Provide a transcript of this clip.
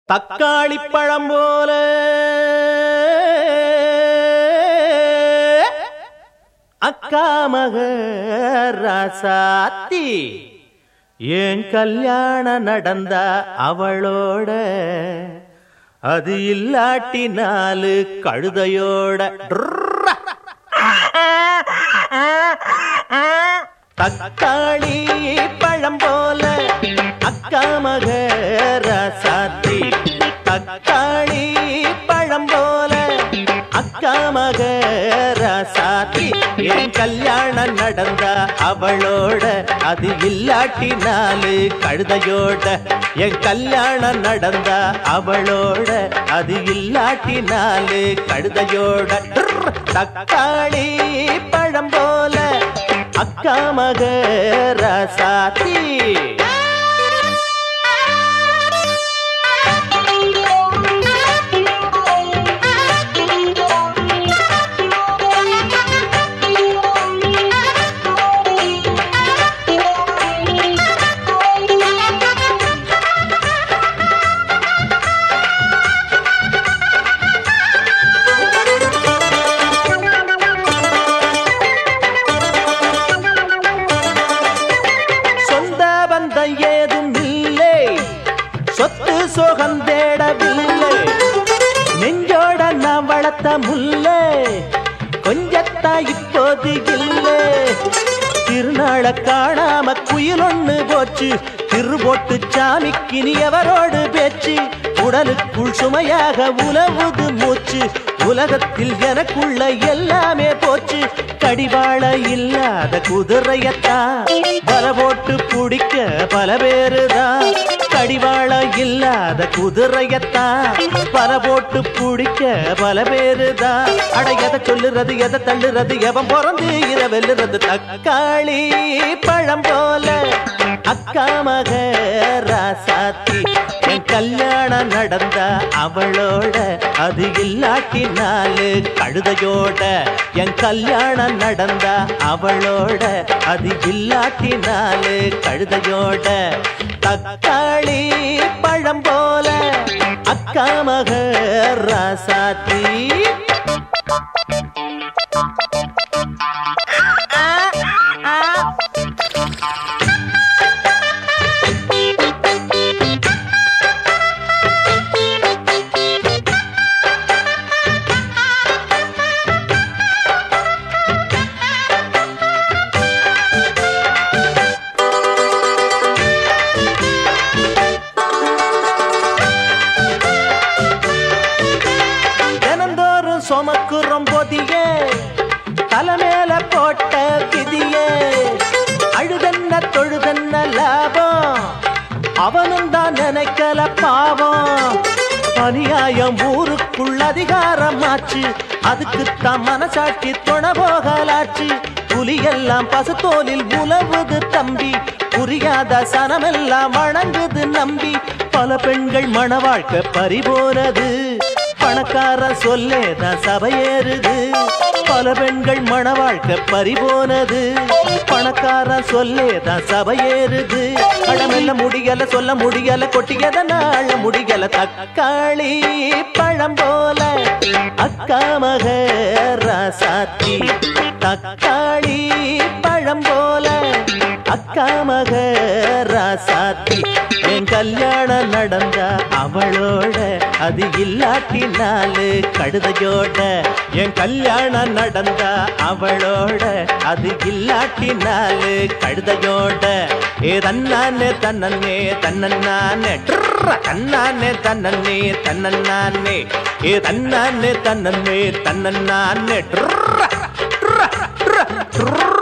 தக்காளி பழம் போல அக்கா மக ராசாத்தி ஏன் கல்யாணம் நடந்தா அவளோட அது இல்லாட்டி நாலு கழுதையோட ட்ரர்ரா. தக்காளி பழம் போல அக்கா மக ராசாத்தி தக்காளி பழம் போல அக்கா மக ராசாத்தி என் கல்யாணம் நடந்தா அவளோட அது இல்லாட்டி நாலு கழுதையோட என் கல்யாணம் நடந்தா அவளோட அது இல்லாட்டி நாலு கழுதையோட ட்ர். தக்காளி பழம் போல அக்கா மக ராசாத்தி சொந்த பந்தம் ஏதும் இல்லை சொத்து சோகம் தேடவில்லை நெஞ்சோட நான் வளர்த்த முல்லை கொஞ்சத்தா இப்போது இல்லை திருநாள காணாம குயில் ஒண்ணு போச்சு திரு போட்டு சாமிக்கு நீ எவரோடு பேச்சு உடலுக்குள் சுமையாக உலவுது மூச்சு உலகத்தில் எனக்குள்ள எல்லாமே போச்சு கடிவாள இல்லாத குதிரையத்தான் பல போட்டு பிடிக்க பல பேருதான் கடிவாள இல்லாத குதிரையத்தான் பல போட்டு பிடிக்க பல பேருதான் அட எதை சொல்லுறது எதை தள்ளுறது எவன் பிறந்து இதை வெல்லுறது தக்காளி பழம் போல அக்கா மக ராசாத்தி என் கல்யாணம் நடந்தா அவளோட அது இல்லாட்டி நாலு கழுதையோட என் கல்யாணம் நடந்தா அவளோட அது இல்லாட்டி நாலு கழுதையோட தக்காளி பழம் போல அக்கா மக ராசாத்தி தினந்தோறும் சுமக்குறோம் பொதியே தலைமேல போட்ட விதியே அழுதன்ன தொழுதன்ன லாபம் அவனும் தான் நினைக்கல பாவம் அநியாயம் ஊருக்குள் அதிகாரம் ஆச்சு அதுக்குத்தான் மனசாட்சி துணை போகலாச்சு புலியெல்லாம் பசுத்தோலில் உலவுது தம்பி புரியாத சனமெல்லாம் வணங்குது நம்பி பல பெண்கள் மண வாழ்க்கை பறிபோனது பணக்கார சொல்லேதான் சபையேறுது பல பெண்கள் மண வாழ்க்கை பறிபோனது பணக்கார சொல்லேதான் சபையேறுது அடமெல்ல முடியல சொல்ல முடியல கொட்டியத நாள முடியல தக்காளி பழம் போல அக்கா மக ராசாத்தி தக்காளி பழம் போல அக்கா மக ராசாத்தி என் கல்யாணம் நடந்தா அவளோட அது இல்லாட்டி நாலு கழுதையோட என் கல்யாணம் நடந்தா அவளோட அது இல்லாட்டி நாலு கழுதையோட ஏ தன்னானே தன்னே தன்னே தன்னானே தன்னே தன்னே ஏ தன்னானே தன்னே தன்னே